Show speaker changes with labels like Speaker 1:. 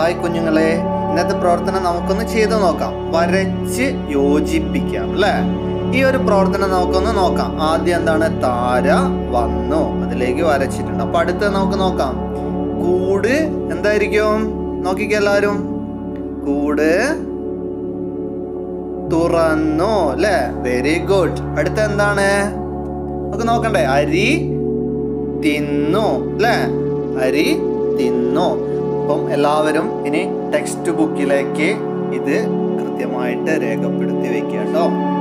Speaker 1: hi കുഞ്ഞുങ്ങളെ ഇന്നത്തെ പ്രവർത്തനം നമുക്കൊന്ന് ചെയ്തു നോക്കാം വരച്ച് യോജിപ്പിക്കാം അല്ലേ ഈ ഒരു പ്രവർത്തനം നമുക്കൊന്ന് നോക്കാം ആദ്യം എന്താണ് താര വന്നു അതിലേക്ക് വരച്ചിട്ടുണ്ട് അപ്പൊ അടുത്ത് നമുക്ക് നോക്കാം കൂട് എന്തായിരിക്കും നോക്കിക്കേ എല്ലാവരും കൂട് തുറന്നു അല്ലേ വെരി ഗുഡ് അടുത്ത എന്താണ് നമുക്ക് നോക്കണ്ടേ അരി തിന്നു അല്ലേ അരി തിന്നു അപ്പം എല്ലാവരും ഇനി ടെക്സ്റ്റ് ബുക്കിലേക്ക് ഇത് കൃത്യമായിട്ട് രേഖപ്പെടുത്തി വെക്കുക കേട്ടോ